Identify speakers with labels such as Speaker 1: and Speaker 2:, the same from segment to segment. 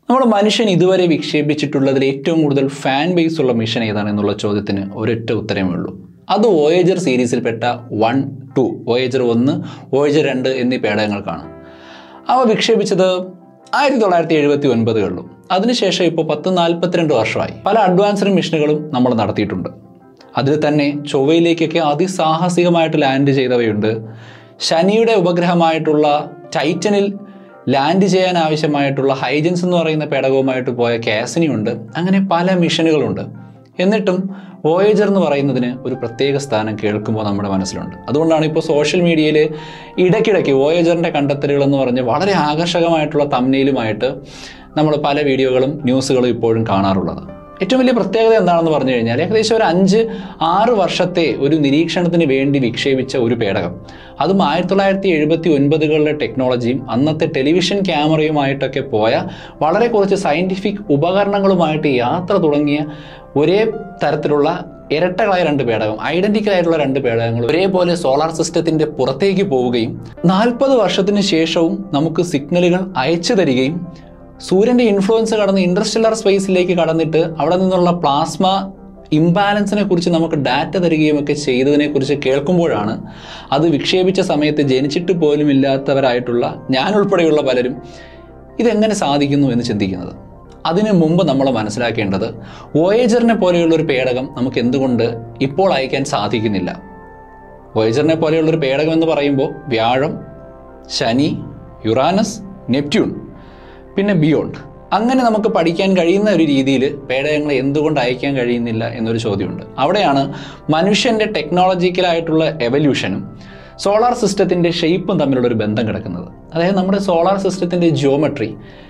Speaker 1: നമ്മുടെ മനുഷ്യൻ ഇതുവരെ വിക്ഷേപിച്ചിട്ടുള്ളതിൽ ഏറ്റവും കൂടുതൽ ഫാൻ ബേസ് ഉള്ള മിഷൻ ഏതാണ് എന്നുള്ള ചോദ്യത്തിന് ഒരൊറ്റ ഉത്തരമേ ഉള്ളൂ അത് വോയേജർ സീരീസിൽപ്പെട്ട വൺ ടു വോയേജർ ഒന്ന് വോയേജർ രണ്ട് എന്നീ പേടകങ്ങൾക്കാണ് അവ വിക്ഷേപിച്ചത് ആയിരത്തി തൊള്ളായിരത്തി എഴുപത്തി ഒൻപതുകളിലും അതിനുശേഷം ഇപ്പോൾ പത്ത് നാൽപ്പത്തിരണ്ട് വർഷമായി പല അഡ്വാൻസ്ഡ് മിഷനുകളും നമ്മൾ നടത്തിയിട്ടുണ്ട് അതിൽ തന്നെ ചൊവ്വയിലേക്കൊക്കെ അതിസാഹസികമായിട്ട് ലാൻഡ് ചെയ്തവയുണ്ട് ശനിയുടെ ഉപഗ്രഹമായിട്ടുള്ള ടൈറ്റനിൽ ലാൻഡ് ചെയ്യാൻ ആവശ്യമായിട്ടുള്ള ഹൈജൻസ് എന്ന് പറയുന്ന പേടകവുമായിട്ട് പോയ കാസിനിയുണ്ട് അങ്ങനെ പല മിഷനുകളുണ്ട് എന്നിട്ടും വോയേജർ എന്ന് പറയുന്നതിന് ഒരു പ്രത്യേക സ്ഥാനം കേൾക്കുമ്പോൾ നമ്മുടെ മനസ്സിലുണ്ട് അതുകൊണ്ടാണ് ഇപ്പോൾ സോഷ്യൽ മീഡിയയിൽ ഇടയ്ക്കിടയ്ക്ക് വോയേജറിൻ്റെ കണ്ടെത്തലുകൾ എന്ന് പറഞ്ഞ് വളരെ ആകർഷകമായിട്ടുള്ള തമ്നയിലുമായിട്ട് നമ്മൾ പല വീഡിയോകളും ന്യൂസുകളും ഇപ്പോഴും കാണാറുള്ളത് ഏറ്റവും വലിയ പ്രത്യേകത എന്താണെന്ന് പറഞ്ഞു കഴിഞ്ഞാൽ ഏകദേശം ഒരു അഞ്ച് ആറ് വർഷത്തെ ഒരു നിരീക്ഷണത്തിന് വേണ്ടി വിക്ഷേപിച്ച ഒരു പേടകം അതും ആയിരത്തി തൊള്ളായിരത്തി എഴുപത്തി ഒൻപതുകളിലെ ടെക്നോളജിയും അന്നത്തെ ടെലിവിഷൻ ക്യാമറയുമായിട്ടൊക്കെ പോയ വളരെ കുറച്ച് സയൻറ്റിഫിക് ഉപകരണങ്ങളുമായിട്ട് യാത്ര തുടങ്ങിയ ഒരേ തരത്തിലുള്ള ഇരട്ടകളായ രണ്ട് പേടകം ഐഡന്റിക്കൽ ആയിട്ടുള്ള രണ്ട് പേടകങ്ങൾ ഒരേപോലെ സോളാർ സിസ്റ്റത്തിന്റെ പുറത്തേക്ക് പോവുകയും നാൽപ്പത് വർഷത്തിന് ശേഷവും നമുക്ക് സിഗ്നലുകൾ അയച്ചു തരികയും സൂര്യന്റെ ഇൻഫ്ലുവൻസ് കടന്ന് ഇൻഡർസ്റ്റെല്ലാർ സ്പേസിലേക്ക് കടന്നിട്ട് അവിടെ നിന്നുള്ള പ്ലാസ്മ ഇംബാലൻസിനെ കുറിച്ച് നമുക്ക് ഡാറ്റ തരികയും ഒക്കെ ചെയ്തതിനെ കുറിച്ച് കേൾക്കുമ്പോഴാണ് അത് വിക്ഷേപിച്ച സമയത്ത് ജനിച്ചിട്ട് പോലും ഇല്ലാത്തവരായിട്ടുള്ള ഞാൻ ഉൾപ്പെടെയുള്ള പലരും ഇതെങ്ങനെ സാധിക്കുന്നു എന്ന് ചിന്തിക്കുന്നത് അതിനു മുമ്പ് നമ്മൾ മനസ്സിലാക്കേണ്ടത് വോയേജറിനെ പോലെയുള്ള ഒരു പേടകം നമുക്ക് എന്തുകൊണ്ട് ഇപ്പോൾ അയക്കാൻ സാധിക്കുന്നില്ല വോയേജറിനെ പോലെയുള്ള ഒരു പേടകം എന്ന് പറയുമ്പോൾ വ്യാഴം ശനി യുറാനസ് നെപ്റ്റ്യൂൺ പിന്നെ ബിയോണ്ട് അങ്ങനെ നമുക്ക് പഠിക്കാൻ കഴിയുന്ന ഒരു രീതിയിൽ പേടകങ്ങളെ എന്തുകൊണ്ട് അയക്കാൻ കഴിയുന്നില്ല എന്നൊരു ചോദ്യമുണ്ട് അവിടെയാണ് മനുഷ്യൻ്റെ ടെക്നോളജിക്കലായിട്ടുള്ള എവല്യൂഷനും സോളാർ സിസ്റ്റത്തിൻ്റെ ഷെയ്പ്പും തമ്മിലുള്ള ഒരു ബന്ധം കിടക്കുന്നത് അതായത് നമ്മുടെ സോളാർ സിസ്റ്റത്തിൻ്റെ ജിയോമെട്രി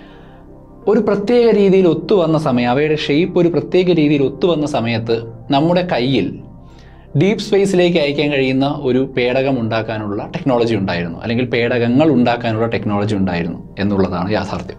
Speaker 1: ഒരു പ്രത്യേക രീതിയിൽ ഒത്തുവന്ന സമയം അവയുടെ ഷെയ്പ്പ് ഒരു പ്രത്യേക രീതിയിൽ ഒത്തുവന്ന സമയത്ത് നമ്മുടെ കയ്യിൽ ഡീപ്പ് സ്പേസിലേക്ക് അയക്കാൻ കഴിയുന്ന ഒരു പേടകം ഉണ്ടാക്കാനുള്ള ടെക്നോളജി ഉണ്ടായിരുന്നു അല്ലെങ്കിൽ പേടകങ്ങൾ ഉണ്ടാക്കാനുള്ള ടെക്നോളജി ഉണ്ടായിരുന്നു എന്നുള്ളതാണ് യാഥാർത്ഥ്യം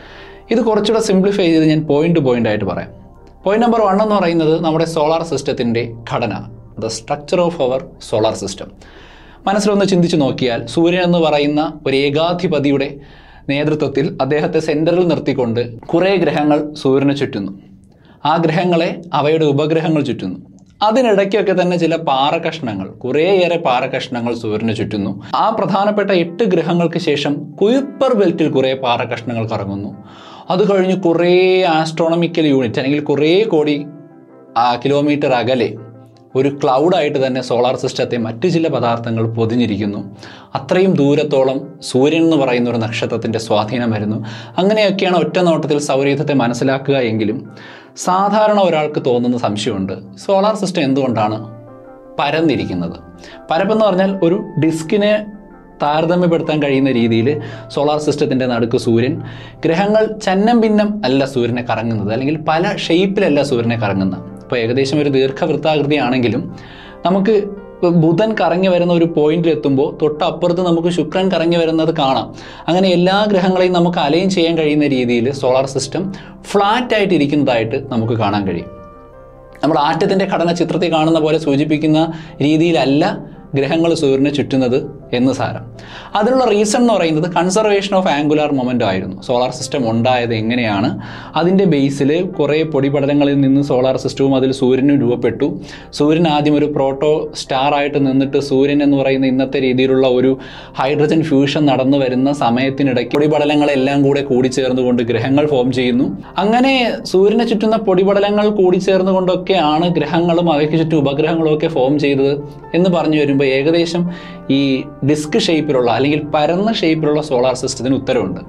Speaker 1: ഇത് കുറച്ചുകൂടെ സിംപ്ലിഫൈ ചെയ്ത് ഞാൻ പോയിന്റ് ടു പോയിന്റ് ആയിട്ട് പറയാം പോയിന്റ് നമ്പർ വൺ എന്ന് പറയുന്നത് നമ്മുടെ സോളാർ സിസ്റ്റത്തിൻ്റെ ഘടന the structure of our solar system മനസ്സിലൊന്ന് ചിന്തിച്ചു നോക്കിയാൽ സൂര്യൻ എന്ന് പറയുന്ന ഒരു ഏകാധിപതിയുടെ നേതൃത്വത്തിൽ അദ്ദേഹത്തെ സെൻറ്ററിൽ നിർത്തിക്കൊണ്ട് കുറേ ഗ്രഹങ്ങൾ സൂര്യനെ ചുറ്റുന്നു ആ ഗ്രഹങ്ങളെ അവയുടെ ഉപഗ്രഹങ്ങൾ ചുറ്റുന്നു അതിനിടയ്ക്കൊക്കെ തന്നെ ചില പാറകഷ്ണങ്ങൾ കുറേയേറെ പാറകഷ്ണങ്ങൾ സൂര്യന് ചുറ്റുന്നു ആ പ്രധാനപ്പെട്ട എട്ട് ഗ്രഹങ്ങൾക്ക് ശേഷം കുയിപ്പർ ബെൽറ്റിൽ കുറേ പാറകഷ്ണങ്ങൾ കറങ്ങുന്നു അത് കഴിഞ്ഞ് കുറേ ആസ്ട്രോണമിക്കൽ യൂണിറ്റ് അല്ലെങ്കിൽ കുറേ കോടി ആ, കിലോമീറ്റർ അകലെ ഒരു ക്ലൗഡായിട്ട് തന്നെ സോളാർ സിസ്റ്റത്തെ മറ്റു ചില പദാർത്ഥങ്ങൾ പൊതിഞ്ഞിരിക്കുന്നു അത്രയും ദൂരത്തോളം സൂര്യൻ എന്ന് പറയുന്ന ഒരു നക്ഷത്രത്തിൻ്റെ സ്വാധീനം വരുന്നു അങ്ങനെയൊക്കെയാണ് ഒറ്റ നോട്ടത്തിൽ സൗരയൂഥത്തെ മനസ്സിലാക്കുക എങ്കിലും സാധാരണ ഒരാൾക്ക് തോന്നുന്ന സംശയമുണ്ട് സോളാർ സിസ്റ്റം എന്തുകൊണ്ടാണ് പരന്നിരിക്കുന്നത് പരപ്പെന്ന് പറഞ്ഞാൽ ഒരു ഡിസ്കിനെ താരതമ്യപ്പെടുത്താൻ കഴിയുന്ന രീതിയിൽ സോളാർ സിസ്റ്റത്തിൻ്റെ നടുക്ക് സൂര്യൻ ഗ്രഹങ്ങൾ ചന്നം ഭിന്നം അല്ല സൂര്യനെ കറങ്ങുന്നത് അല്ലെങ്കിൽ പല ഷേപ്പിലല്ല സൂര്യനെ കറങ്ങുന്നത് ഇപ്പോൾ ഏകദേശം ഒരു ദീർഘവൃത്താകൃതിയാണെങ്കിലും നമുക്ക് ഇപ്പൊ ബുധൻ കറങ്ങി വരുന്ന ഒരു പോയിന്റിൽ എത്തുമ്പോൾ തൊട്ടപ്പുറത്ത് നമുക്ക് ശുക്രൻ കറങ്ങി വരുന്നത് കാണാം അങ്ങനെ എല്ലാ ഗ്രഹങ്ങളെയും നമുക്ക് അലൈൻ ചെയ്യാൻ കഴിയുന്ന രീതിയിൽ സോളാർ സിസ്റ്റം ഫ്ലാറ്റ് ആയിട്ട് ഇരിക്കുന്നതായിട്ട് നമുക്ക് കാണാൻ കഴിയും നമ്മൾ ആറ്റത്തിൻ്റെ ഘടന ചിത്രത്തിൽ കാണുന്ന പോലെ സൂചിപ്പിക്കുന്ന രീതിയിലല്ല ഗ്രഹങ്ങൾ സൂര്യനെ ചുറ്റുന്നത് എന്ന് സാരം അതിനുള്ള റീസൺ എന്ന് പറയുന്നത് കൺസർവേഷൻ ഓഫ് ആംഗുലാർ മൊമെൻ്റ് ആയിരുന്നു സോളാർ സിസ്റ്റം ഉണ്ടായത് എങ്ങനെയാണ് അതിൻ്റെ ബേസിൽ കുറേ പൊടിപടലങ്ങളിൽ നിന്ന് സോളാർ സിസ്റ്റവും അതിൽ സൂര്യനും രൂപപ്പെട്ടു സൂര്യൻ ആദ്യം ഒരു പ്രോട്ടോ സ്റ്റാർ ആയിട്ട് നിന്നിട്ട് സൂര്യൻ എന്ന് പറയുന്ന ഇന്നത്തെ രീതിയിലുള്ള ഒരു ഹൈഡ്രജൻ ഫ്യൂഷൻ നടന്നു വരുന്ന സമയത്തിനിടയ്ക്ക് പൊടിപടലങ്ങളെല്ലാം കൂടെ കൂടിച്ചേർന്നുകൊണ്ട് ഗ്രഹങ്ങൾ ഫോം ചെയ്യുന്നു അങ്ങനെ സൂര്യനെ ചുറ്റുന്ന പൊടിപടലങ്ങൾ കൂടിച്ചേർന്നുകൊണ്ടൊക്കെയാണ് ഗ്രഹങ്ങളും അവയ്ക്ക് ചുറ്റും ഉപഗ്രഹങ്ങളും ഒക്കെ ഫോം ചെയ്തത് എന്ന് പറഞ്ഞു വരുമ്പോൾ ഏകദേശം ഈ ഡിസ്ക് ഷേപ്പിലുള്ള അല്ലെങ്കിൽ പരന്ന ഷേപ്പിലുള്ള സോളാർ സിസ്റ്റത്തിന് ഉത്തരവുണ്ട്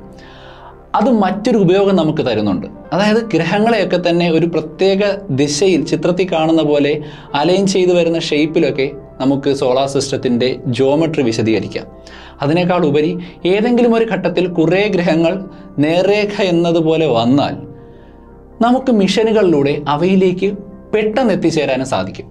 Speaker 1: അത് മറ്റൊരു ഉപയോഗം നമുക്ക് തരുന്നുണ്ട് അതായത് ഗ്രഹങ്ങളെയൊക്കെ തന്നെ ഒരു പ്രത്യേക ദിശയിൽ ചിത്രത്തിൽ കാണുന്ന പോലെ അലൈൻ ചെയ്തു വരുന്ന ഷേപ്പിലൊക്കെ നമുക്ക് സോളാർ സിസ്റ്റത്തിൻ്റെ ജോമെട്രി വിശദീകരിക്കാം അതിനേക്കാൾ ഉപരി ഏതെങ്കിലും ഒരു ഘട്ടത്തിൽ കുറേ ഗ്രഹങ്ങൾ നേർരേഖ എന്നതുപോലെ വന്നാൽ നമുക്ക് മിഷനുകളിലൂടെ അവയിലേക്ക് പെട്ടെന്ന് എത്തിച്ചേരാനും സാധിക്കും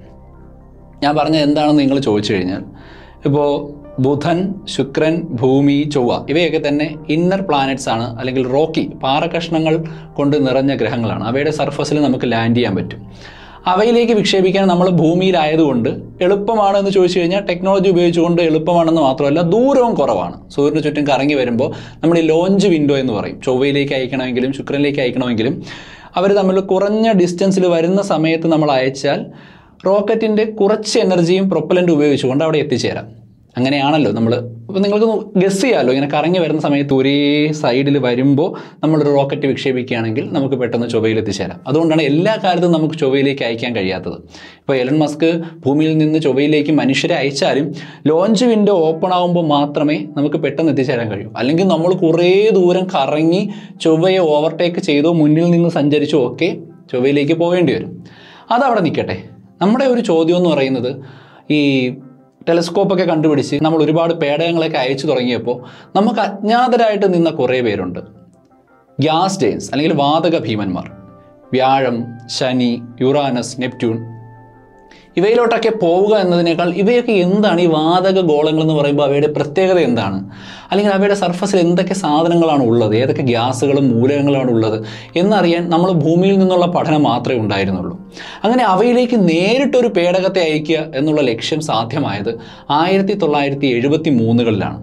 Speaker 1: ഞാൻ പറഞ്ഞത് എന്താണെന്ന് നിങ്ങൾ ചോദിച്ചു കഴിഞ്ഞാൽ ഇപ്പോൾ ബുധൻ ശുക്രൻ ഭൂമി ചൊവ്വ ഇവയൊക്കെ തന്നെ ഇന്നർ പ്ലാനറ്റ്സ് ആണ് അല്ലെങ്കിൽ റോക്കി പാറകഷ്ണങ്ങൾ കൊണ്ട് നിറഞ്ഞ ഗ്രഹങ്ങളാണ് അവയുടെ സർഫസിൽ നമുക്ക് ലാൻഡ് ചെയ്യാൻ പറ്റും അവയിലേക്ക് വിക്ഷേപിക്കാൻ നമ്മൾ ഭൂമിയിലായതുകൊണ്ട് എളുപ്പമാണ് എന്ന് ചോദിച്ചു കഴിഞ്ഞാൽ ടെക്നോളജി ഉപയോഗിച്ചുകൊണ്ട് എളുപ്പമാണെന്ന് മാത്രമല്ല ദൂരവും കുറവാണ് സൂര്യന് ചുറ്റും കറങ്ങി വരുമ്പോൾ നമ്മൾ ഈ ലോഞ്ച് വിൻഡോ എന്ന് പറയും ചൊവ്വയിലേക്ക് അയക്കണമെങ്കിലും ശുക്രനിലേക്ക് അയക്കണമെങ്കിലും അവർ തമ്മിൽ കുറഞ്ഞ ഡിസ്റ്റൻസിൽ വരുന്ന സമയത്ത് നമ്മൾ അയച്ചാൽ റോക്കറ്റിൻ്റെ കുറച്ച് എനർജിയും പ്രൊപ്പലൻ്റ് ഉപയോഗിച്ചുകൊണ്ട് അവിടെ എത്തിച്ചേരാം അങ്ങനെയാണല്ലോ നമ്മൾ അപ്പോൾ നിങ്ങൾക്ക് ഗസ് ചെയ്യാമല്ലോ ഇങ്ങനെ കറങ്ങി വരുന്ന സമയത്ത് ഒരേ സൈഡിൽ വരുമ്പോൾ നമ്മളൊരു റോക്കറ്റ് വിക്ഷേപിക്കുകയാണെങ്കിൽ നമുക്ക് പെട്ടെന്ന് ചൊവ്വയിൽ എത്തിച്ചേരാം അതുകൊണ്ടാണ് എല്ലാ കാലത്തും നമുക്ക് ചൊവ്വയിലേക്ക് അയക്കാൻ കഴിയാത്തത് ഇപ്പോൾ എലൺ മസ്ക് ഭൂമിയിൽ നിന്ന് ചൊവ്വയിലേക്ക് മനുഷ്യരെ അയച്ചാലും ലോഞ്ച് വിൻഡോ ഓപ്പൺ ആകുമ്പോൾ മാത്രമേ നമുക്ക് പെട്ടെന്ന് എത്തിച്ചേരാൻ കഴിയൂ അല്ലെങ്കിൽ നമ്മൾ കുറേ ദൂരം കറങ്ങി ചൊവ്വയെ ഓവർടേക്ക് ചെയ്തോ മുന്നിൽ നിന്ന് സഞ്ചരിച്ചോ ഒക്കെ ചൊവ്വയിലേക്ക് പോകേണ്ടി വരും അതവിടെ നിൽക്കട്ടെ നമ്മുടെ ഒരു ചോദ്യം എന്ന് പറയുന്നത് ഈ ടെലസ്കോപ്പൊക്കെ കണ്ടുപിടിച്ച് നമ്മൾ ഒരുപാട് പേടകങ്ങളൊക്കെ അയച്ചു തുടങ്ങിയപ്പോൾ നമുക്ക് അജ്ഞാതരായിട്ട് നിന്ന കുറേ പേരുണ്ട് ഗ്യാസ് ജെയിൻസ് അല്ലെങ്കിൽ വാതക ഭീമന്മാർ വ്യാഴം ശനി യുറാനസ് നെപ്റ്റ്യൂൺ ഇവയിലോട്ടൊക്കെ പോവുക എന്നതിനേക്കാൾ ഇവയൊക്കെ എന്താണ് ഈ വാതക ഗോളങ്ങൾ എന്ന് പറയുമ്പോൾ അവയുടെ പ്രത്യേകത എന്താണ് അല്ലെങ്കിൽ അവയുടെ സർഫസിൽ എന്തൊക്കെ സാധനങ്ങളാണ് ഉള്ളത് ഏതൊക്കെ ഗ്യാസുകളും മൂലകങ്ങളാണ് ഉള്ളത് എന്നറിയാൻ നമ്മൾ ഭൂമിയിൽ നിന്നുള്ള പഠനം മാത്രമേ ഉണ്ടായിരുന്നുള്ളൂ അങ്ങനെ അവയിലേക്ക് നേരിട്ടൊരു പേടകത്തെ അയക്കുക എന്നുള്ള ലക്ഷ്യം സാധ്യമായത് ആയിരത്തി തൊള്ളായിരത്തി എഴുപത്തി മൂന്നുകളിലാണ്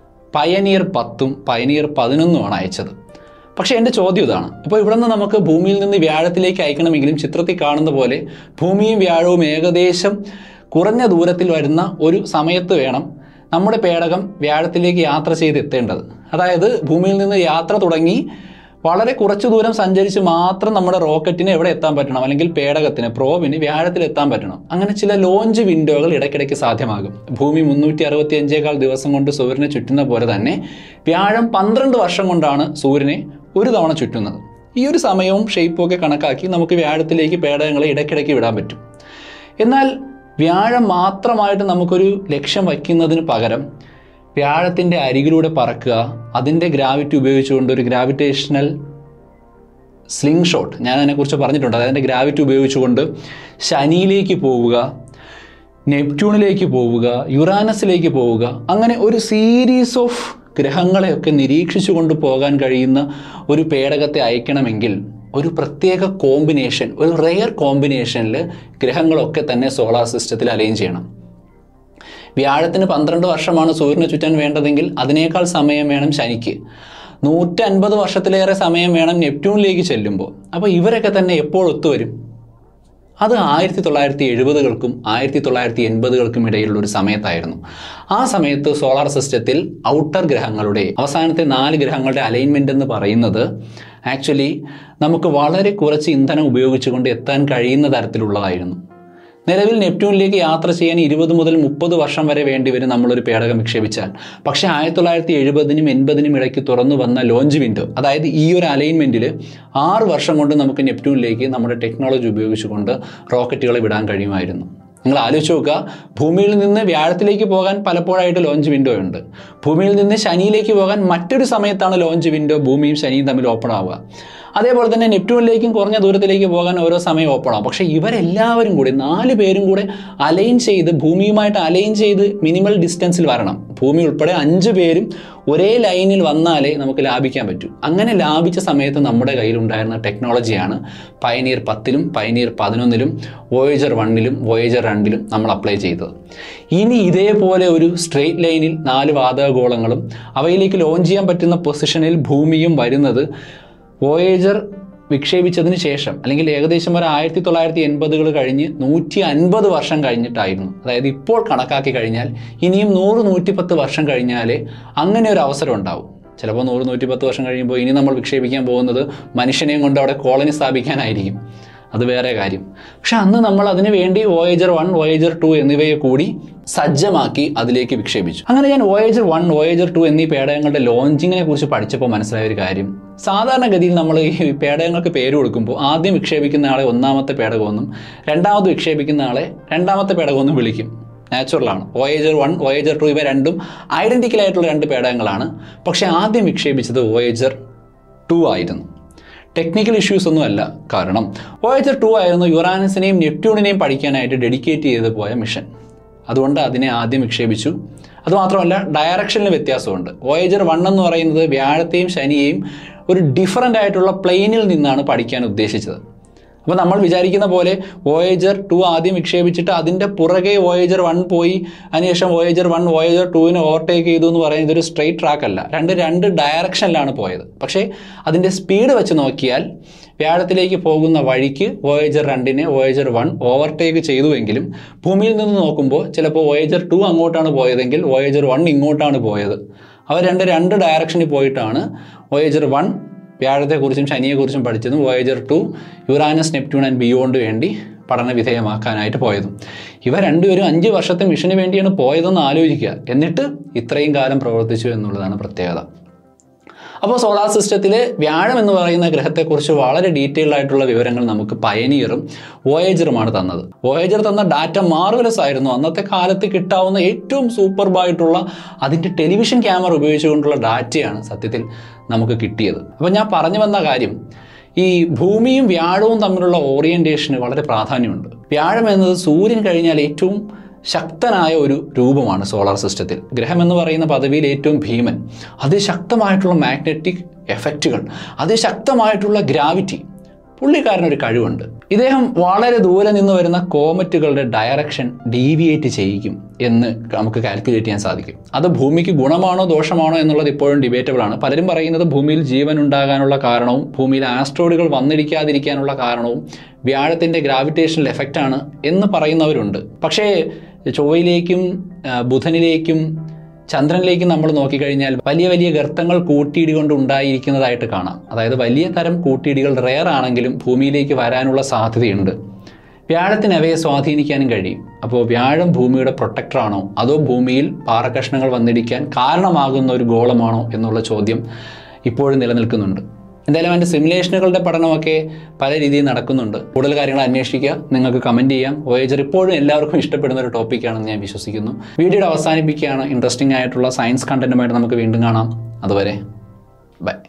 Speaker 1: പയനിയർ പത്തും പയനിയർ പതിനൊന്നുമാണ് അയച്ചത് പക്ഷേ എൻ്റെ ചോദ്യം ഇതാണ് ഇപ്പോൾ ഇവിടെ നിന്ന് നമുക്ക് ഭൂമിയിൽ നിന്ന് വ്യാഴത്തിലേക്ക് അയക്കണമെങ്കിലും ചിത്രത്തിൽ കാണുന്ന പോലെ ഭൂമിയും വ്യാഴവും ഏകദേശം കുറഞ്ഞ ദൂരത്തിൽ വരുന്ന ഒരു സമയത്ത് വേണം നമ്മുടെ പേടകം വ്യാഴത്തിലേക്ക് യാത്ര ചെയ്ത് എത്തേണ്ടത് അതായത് ഭൂമിയിൽ നിന്ന് യാത്ര തുടങ്ങി വളരെ കുറച്ച് ദൂരം സഞ്ചരിച്ച് മാത്രം നമ്മുടെ റോക്കറ്റിന് എവിടെ എത്താൻ പറ്റണം അല്ലെങ്കിൽ പേടകത്തിന് പ്രോബിന് വ്യാഴത്തിൽ എത്താൻ പറ്റണം അങ്ങനെ ചില ലോഞ്ച് വിൻഡോകൾ ഇടയ്ക്കിടയ്ക്ക് സാധ്യമാകും ഭൂമി മുന്നൂറ്റി അറുപത്തി അഞ്ചേകാൽ ദിവസം കൊണ്ട് സൂര്യനെ ചുറ്റുന്ന പോലെ തന്നെ വ്യാഴം പന്ത്രണ്ട് വർഷം കൊണ്ടാണ് സൂര്യനെ ഒരു തവണ ചുറ്റുന്നത് ഈ ഒരു സമയവും ഷേപ്പും ഒക്കെ കണക്കാക്കി നമുക്ക് വ്യാഴത്തിലേക്ക് പേടകങ്ങളെ ഇടയ്ക്കിടയ്ക്ക് വിടാൻ പറ്റും എന്നാൽ വ്യാഴം മാത്രമായിട്ട് നമുക്കൊരു ലക്ഷ്യം വയ്ക്കുന്നതിന് പകരം വ്യാഴത്തിൻ്റെ അരികിലൂടെ പറക്കുക അതിൻ്റെ ഗ്രാവിറ്റി ഉപയോഗിച്ചുകൊണ്ട് ഒരു ഗ്രാവിറ്റേഷണൽ സ്ലിംഗ് ഷോട്ട് ഞാൻ അതിനെക്കുറിച്ച് പറഞ്ഞിട്ടുണ്ട് അതിൻ്റെ ഗ്രാവിറ്റി ഉപയോഗിച്ചുകൊണ്ട് ശനിയിലേക്ക് പോവുക നെപ്റ്റ്യൂണിലേക്ക് പോവുക യുറാനസിലേക്ക് പോവുക അങ്ങനെ ഒരു സീരീസ് ഓഫ് ഗ്രഹങ്ങളെയൊക്കെ നിരീക്ഷിച്ചു പോകാൻ കഴിയുന്ന ഒരു പേടകത്തെ അയക്കണമെങ്കിൽ ഒരു പ്രത്യേക കോമ്പിനേഷൻ ഒരു റെയർ കോമ്പിനേഷനിൽ ഗ്രഹങ്ങളൊക്കെ തന്നെ സോളാർ സിസ്റ്റത്തിൽ അലൈൻ ചെയ്യണം വ്യാഴത്തിന് പന്ത്രണ്ട് വർഷമാണ് സൂര്യനെ ചുറ്റാൻ വേണ്ടതെങ്കിൽ അതിനേക്കാൾ സമയം വേണം ശനിക്ക് നൂറ്റൻപത് വർഷത്തിലേറെ സമയം വേണം നെപ്റ്റ്യൂണിലേക്ക് ചെല്ലുമ്പോൾ അപ്പോൾ ഇവരൊക്കെ തന്നെ എപ്പോൾ ഒത്തുവരും അത് ആയിരത്തി തൊള്ളായിരത്തി എഴുപതുകൾക്കും ആയിരത്തി തൊള്ളായിരത്തി എൺപതുകൾക്കും ഇടയിലുള്ള ഒരു സമയത്തായിരുന്നു ആ സമയത്ത് സോളാർ സിസ്റ്റത്തിൽ ഔട്ടർ ഗ്രഹങ്ങളുടെ അവസാനത്തെ നാല് ഗ്രഹങ്ങളുടെ അലൈൻമെൻ്റ് എന്ന് പറയുന്നത് ആക്ച്വലി നമുക്ക് വളരെ കുറച്ച് ഇന്ധനം ഉപയോഗിച്ചുകൊണ്ട് എത്താൻ കഴിയുന്ന തരത്തിലുള്ളതായിരുന്നു നിലവിൽ നെപ്റ്റ്യൂണിലേക്ക് യാത്ര ചെയ്യാൻ ഇരുപത് മുതൽ മുപ്പത് വർഷം വരെ വേണ്ടിവരും നമ്മളൊരു പേടകം വിക്ഷേപിച്ചാൽ പക്ഷേ ആയിരത്തി തൊള്ളായിരത്തി എഴുപതിനും എൺപതിനും ഇടയ്ക്ക് തുറന്നു വന്ന ലോഞ്ച് വിൻഡോ അതായത് ഈ ഒരു അലൈൻമെൻറ്റിൽ ആറ് വർഷം കൊണ്ട് നമുക്ക് നെപ്റ്റ്യൂണിലേക്ക് നമ്മുടെ ടെക്നോളജി ഉപയോഗിച്ചുകൊണ്ട് റോക്കറ്റുകളെ വിടാൻ കഴിയുമായിരുന്നു നിങ്ങൾ ആലോചിച്ച് നോക്കുക ഭൂമിയിൽ നിന്ന് വ്യാഴത്തിലേക്ക് പോകാൻ പലപ്പോഴായിട്ട് ലോഞ്ച് വിൻഡോ ഉണ്ട് ഭൂമിയിൽ നിന്ന് ശനിയിലേക്ക് പോകാൻ മറ്റൊരു സമയത്താണ് ലോഞ്ച് വിൻഡോ ഭൂമിയും ശനിയും തമ്മിൽ ഓപ്പൺ ആവുക അതേപോലെ തന്നെ നെപ്റ്റ്യൂണിലേക്കും കുറഞ്ഞ ദൂരത്തിലേക്ക് പോകാൻ ഓരോ സമയം ഓപ്പൺ ആവും പക്ഷേ ഇവരെല്ലാവരും കൂടി നാല് പേരും കൂടെ അലൈൻ ചെയ്ത് ഭൂമിയുമായിട്ട് അലൈൻ ചെയ്ത് മിനിമൽ ഡിസ്റ്റൻസിൽ വരണം ഭൂമി ഉൾപ്പെടെ അഞ്ച് പേരും ഒരേ ലൈനിൽ വന്നാലേ നമുക്ക് ലാഭിക്കാൻ പറ്റൂ അങ്ങനെ ലാഭിച്ച സമയത്ത് നമ്മുടെ കയ്യിലുണ്ടായിരുന്ന ടെക്നോളജിയാണ് പയനീർ പത്തിലും പയനീർ പതിനൊന്നിലും വോയേജർ വണ്ണിലും വോയേജർ രണ്ടിലും നമ്മൾ അപ്ലൈ ചെയ്തത് ഇനി ഇതേപോലെ ഒരു സ്ട്രെയിറ്റ് ലൈനിൽ നാല് വാതകഗോളങ്ങളും അവയിലേക്ക് ലോഞ്ച് ചെയ്യാൻ പറ്റുന്ന പൊസിഷനിൽ ഭൂമിയും വരുന്നത് വോയേജർ വിക്ഷേപിച്ചതിന് ശേഷം അല്ലെങ്കിൽ ഏകദേശം ഒരു ആയിരത്തി തൊള്ളായിരത്തി എൺപതുകൾ കഴിഞ്ഞ് നൂറ്റി അൻപത് വർഷം കഴിഞ്ഞിട്ടായിരുന്നു അതായത് ഇപ്പോൾ കണക്കാക്കി കഴിഞ്ഞാൽ ഇനിയും നൂറ് നൂറ്റിപ്പത്ത് വർഷം കഴിഞ്ഞാലേ അങ്ങനെ ഒരു അവസരം ഉണ്ടാവും ചിലപ്പോൾ നൂറ് നൂറ്റിപ്പത്ത് വർഷം കഴിയുമ്പോൾ ഇനി നമ്മൾ വിക്ഷേപിക്കാൻ പോകുന്നത് മനുഷ്യനെയും കൊണ്ട് അവിടെ കോളനി സ്ഥാപിക്കാനായിരിക്കും അത് വേറെ കാര്യം പക്ഷെ അന്ന് നമ്മൾ അതിനു വേണ്ടി വോയേജർ വൺ വോയേജർ ടു എന്നിവയെ കൂടി സജ്ജമാക്കി അതിലേക്ക് വിക്ഷേപിച്ചു അങ്ങനെ ഞാൻ വോയേജർ വൺ വോയേജർ ടു എന്നീ പേടകങ്ങളുടെ ലോഞ്ചിങ്ങിനെ കുറിച്ച് പഠിച്ചപ്പോൾ മനസ്സിലായ ഒരു കാര്യം സാധാരണഗതിയിൽ നമ്മൾ ഈ പേടകങ്ങൾക്ക് പേര് കൊടുക്കുമ്പോൾ ആദ്യം വിക്ഷേപിക്കുന്ന ആളെ ഒന്നാമത്തെ പേടകമെന്നും രണ്ടാമത് വിക്ഷേപിക്കുന്ന ആളെ രണ്ടാമത്തെ പേടകമെന്നും വിളിക്കും നാച്ചുറലാണ് വോയേജർ വൺ വോയേജർ ടു ഇവ രണ്ടും ഐഡൻറ്റിക്കൽ ആയിട്ടുള്ള രണ്ട് പേടകങ്ങളാണ് പക്ഷേ ആദ്യം വിക്ഷേപിച്ചത് വോയേജർ ടു ആയിരുന്നു ടെക്നിക്കൽ ഇഷ്യൂസ് ഒന്നുമല്ല കാരണം വോയേജർ ടു ആയിരുന്നു യുറാനസിനെയും നെപ്റ്റ്യൂണിനെയും പഠിക്കാനായിട്ട് ഡെഡിക്കേറ്റ് ചെയ്ത് പോയ മിഷൻ അതുകൊണ്ട് അതിനെ ആദ്യം വിക്ഷേപിച്ചു അതുമാത്രമല്ല ഡയറക്ഷനിൽ വ്യത്യാസമുണ്ട് വോയേജർ വൺ എന്ന് പറയുന്നത് വ്യാഴത്തെയും ശനിയെയും ഒരു ഡിഫറൻ്റ് ആയിട്ടുള്ള പ്ലെയിനിൽ നിന്നാണ് പഠിക്കാൻ ഉദ്ദേശിച്ചത് അപ്പോൾ നമ്മൾ വിചാരിക്കുന്ന പോലെ വോയേജർ ടു ആദ്യം വിക്ഷേപിച്ചിട്ട് അതിൻ്റെ പുറകെ വോയേജർ വൺ പോയി അതിനുശേഷം വോയേജർ വൺ വോയേജർ ടുവിനെ ഓവർടേക്ക് ചെയ്തു എന്ന് പറയുന്നത് ഇതൊരു സ്ട്രെയിറ്റ് ട്രാക്ക് അല്ല രണ്ട് രണ്ട് ഡയറക്ഷനിലാണ് പോയത് പക്ഷേ അതിൻ്റെ സ്പീഡ് വെച്ച് നോക്കിയാൽ വ്യാഴത്തിലേക്ക് പോകുന്ന വഴിക്ക് വോയേജർ രണ്ടിനെ വോയേജർ വൺ ഓവർടേക്ക് ചെയ്തുവെങ്കിലും ഭൂമിയിൽ നിന്ന് നോക്കുമ്പോൾ ചിലപ്പോൾ വോയേജർ ടു അങ്ങോട്ടാണ് പോയതെങ്കിൽ വോയേജർ വൺ ഇങ്ങോട്ടാണ് പോയത് അവർ രണ്ട് രണ്ട് ഡയറക്ഷനിൽ പോയിട്ടാണ് വോയേജർ വൺ വ്യാഴത്തെക്കുറിച്ചും ശനിയെക്കുറിച്ചും പഠിച്ചതും Voyager two Uranus Neptune and beyond വേണ്ടി പഠന വിധേയമാക്കാനായിട്ട് പോയതും ഇവ രണ്ടുപേരും അഞ്ച് വർഷത്തെ മിഷന് വേണ്ടിയാണ് പോയതെന്ന് ആലോചിക്കുക എന്നിട്ട് ഇത്രയും കാലം പ്രവർത്തിച്ചു എന്നുള്ളതാണ് പ്രത്യേകത അപ്പോൾ സോളാർ സിസ്റ്റത്തിൽ വ്യാഴം എന്ന് പറയുന്ന ഗ്രഹത്തെക്കുറിച്ച് വളരെ ഡീറ്റെയിൽഡ് ആയിട്ടുള്ള വിവരങ്ങൾ നമുക്ക് പയനിയറും വോയേജറുമാണ് തന്നത് വോയേജർ തന്ന ഡാറ്റ മാർവലസ് ആയിരുന്നു അന്നത്തെ കാലത്ത് കിട്ടാവുന്ന ഏറ്റവും സൂപ്പർബായിട്ടുള്ള അതിൻ്റെ ടെലിവിഷൻ ക്യാമറ ഉപയോഗിച്ചുകൊണ്ടുള്ള ഡാറ്റയാണ് സത്യത്തിൽ നമുക്ക് കിട്ടിയത് അപ്പോൾ ഞാൻ പറഞ്ഞു വന്ന കാര്യം ഈ ഭൂമിയും വ്യാഴവും തമ്മിലുള്ള ഓറിയന്റേഷന് വളരെ പ്രാധാന്യമുണ്ട് വ്യാഴം എന്നത് സൂര്യൻ കഴിഞ്ഞാൽ ഏറ്റവും ശക്തനായ ഒരു രൂപമാണ് സോളാർ സിസ്റ്റത്തിൽ ഗ്രഹം എന്ന് പറയുന്ന പദവിയിൽ ഏറ്റവും ഭീമൻ അതിശക്തമായിട്ടുള്ള മാഗ്നറ്റിക് എഫക്റ്റുകൾ അതിശക്തമായിട്ടുള്ള ഗ്രാവിറ്റി പുള്ളിക്കാരനൊരു കഴിവുണ്ട് ഇദ്ദേഹം വളരെ ദൂരെ നിന്ന് വരുന്ന കോമറ്റുകളുടെ ഡയറക്ഷൻ ഡീവിയേറ്റ് ചെയ്യിക്കും എന്ന് നമുക്ക് കാൽക്കുലേറ്റ് ചെയ്യാൻ സാധിക്കും അത് ഭൂമിക്ക് ഗുണമാണോ ദോഷമാണോ എന്നുള്ളത് ഇപ്പോഴും ഡിബേറ്റബിൾ ആണ് പലരും പറയുന്നത് ഭൂമിയിൽ ജീവൻ ഉണ്ടാകാനുള്ള കാരണവും ഭൂമിയിൽ ആസ്ട്രോയിഡുകൾ വന്നിരിക്കാതിരിക്കാനുള്ള കാരണവും വ്യാഴത്തിൻ്റെ ഗ്രാവിറ്റേഷണൽ എഫക്റ്റാണ് എന്ന് പറയുന്നവരുണ്ട് പക്ഷേ ചൊവ്വയിലേക്കും ആ, ബുധനിലേക്കും ചന്ദ്രനിലേക്ക് നമ്മൾ നോക്കിക്കഴിഞ്ഞാൽ വലിയ വലിയ ഗർത്തങ്ങൾ കൂട്ടിയിടികൊണ്ട് ഉണ്ടായിരിക്കുന്നതായിട്ട് കാണാം അതായത് വലിയ തരം കൂട്ടിയിടികൾ റെയർ ആണെങ്കിലും ഭൂമിയിലേക്ക് വരാനുള്ള സാധ്യതയുണ്ട് വ്യാഴത്തിന് അവയെ സ്വാധീനിക്കാനും കഴിയും അപ്പോൾ വ്യാഴം ഭൂമിയുടെ പ്രൊട്ടക്ടറാണോ അതോ ഭൂമിയിൽ പാറക്കഷ്ണങ്ങൾ വന്നിടിക്കാൻ കാരണമാകുന്ന ഒരു ഗോളമാണോ എന്നുള്ള ചോദ്യം ഇപ്പോഴും നിലനിൽക്കുന്നുണ്ട് എന്തായാലും അതിൻ്റെ സിമുലേഷനുകളുടെ പഠനമൊക്കെ പല രീതിയിൽ നടക്കുന്നുണ്ട് കൂടുതൽ കാര്യങ്ങൾ അന്വേഷിക്കുക നിങ്ങൾക്ക് കമൻറ്റ് ചെയ്യാം വോയേജർ ഇപ്പോഴും എല്ലാവർക്കും ഇഷ്ടപ്പെടുന്ന ഒരു ടോപ്പിക്കാണെന്ന് ഞാൻ വിശ്വസിക്കുന്നു വീഡിയോയുടെ അവസാനിപ്പിക്കുകയാണ് ഇൻട്രസ്റ്റിംഗ് ആയിട്ടുള്ള സയൻസ് കണ്ടന്റുമായിട്ട് നമുക്ക് വീണ്ടും കാണാം അതുവരെ ബൈ